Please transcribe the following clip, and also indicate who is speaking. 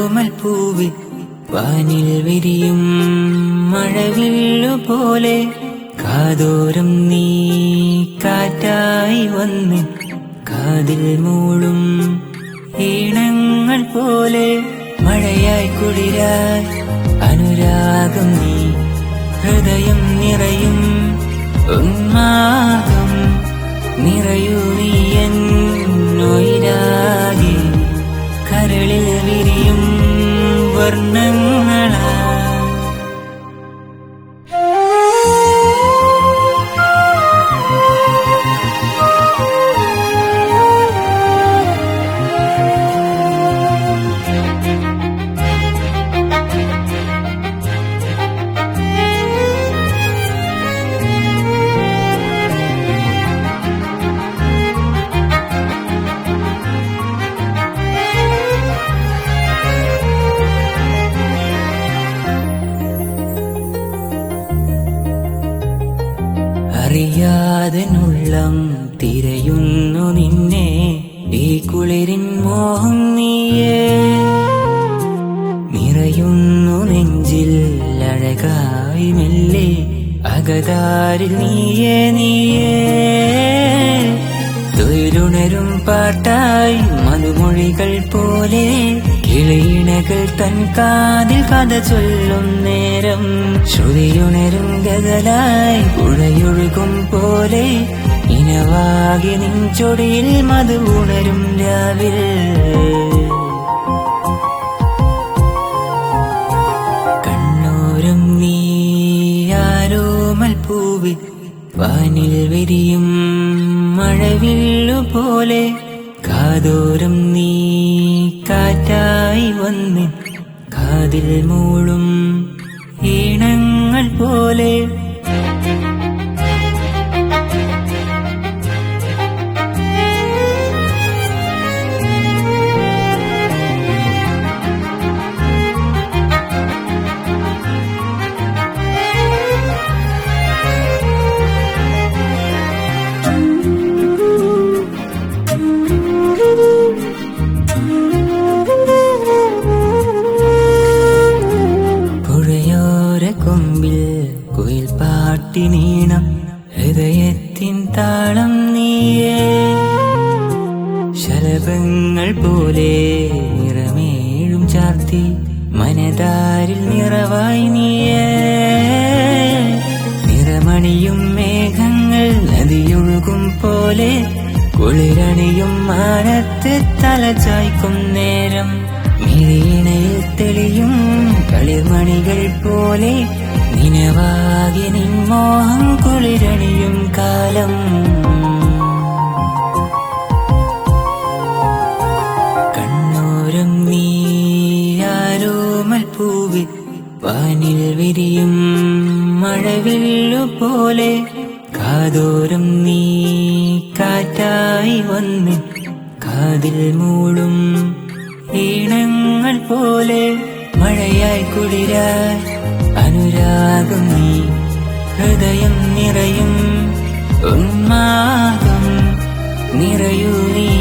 Speaker 1: ആരോമൽ പൂവി വാനിൽ വിരിയും മഴവില്ലു പോലെ കാതോരം നീ കാറ്റായി വന്ന് കാതിൽ മൂളും ഈണങ്ങൾ പോലെ മഴയായി കുളിരായി അനുരാഗം നീ ഹൃദയം നിറയും ഉന്മാദം നിറയൂ നീ എന്നൊയിരാകെ കരളിൽ വിരിയും വർണ്ണങ്ങളാ അറിയാതെ നുള്ളം തിരയുന്നു നിന്നെ ഈ കുളിരിൻ മോഹം നീയേ നിറയുന്നു നെഞ്ചിൽ അഴകായി മെല്ലെ അകതാരിൽ നീയേ നീയേ തൊഴിലുണരും പാട്ടായി മധുമൊഴികൾ പോലെ കിളിയിണകൾ തൻ കാതിൽ കഥ ചൊല്ലും നേരം ശ്രുതിയുണരും ഗതലായി പുഴയൊഴുകും പോലെ ഇനവാകി നിഞ്ചൊടിയിൽ മധു ഉണരും രാവിൽ കണ്ണോരം നീ ആരോമൽ പൂവി വാനിൽ വിരിയും മഴവില്ലു പോലെ കാതോരം നീ കാറ്റായി വന്ന് കാതിൽ മൂളും ഈണങ്ങൾ പോലെ പുഴയോര കൊമ്പിൽ കുയിൽ പാട്ടി നീണം ഹൃദയത്തിൻ താളം നീയേ ശലഭങ്ങൾ പോലെ നിറമേഴും ചാർത്തി മനതാരിൽ നിറവായി നീയേ നിറമണിയും മേഘങ്ങൾ നദിയൊഴുകും പോലെ കുളിരണിയും മാനത്ത് തല ചായ്ക്കും നേരം മിഴിയിണയിൽ തെളിയും കളിർമണികൾ പോലെ നിനവാകി നിൻമോഹം കുളിരണിയും കാലം കണ്ണോരം നീ ആരോമൽ പൂവി വാനിൽ വിരിയും മഴവില്ലു പോലെ കാതോരം നീ കാറ്റായി വന്ന് കാതിൽ മൂളും ഈണങ്ങൾ പോലെ മഴയായി കുളിരായി അനുരാഗം നീ ഹൃദയം നിറയും ഉന്മാദം നിറയൂ നീ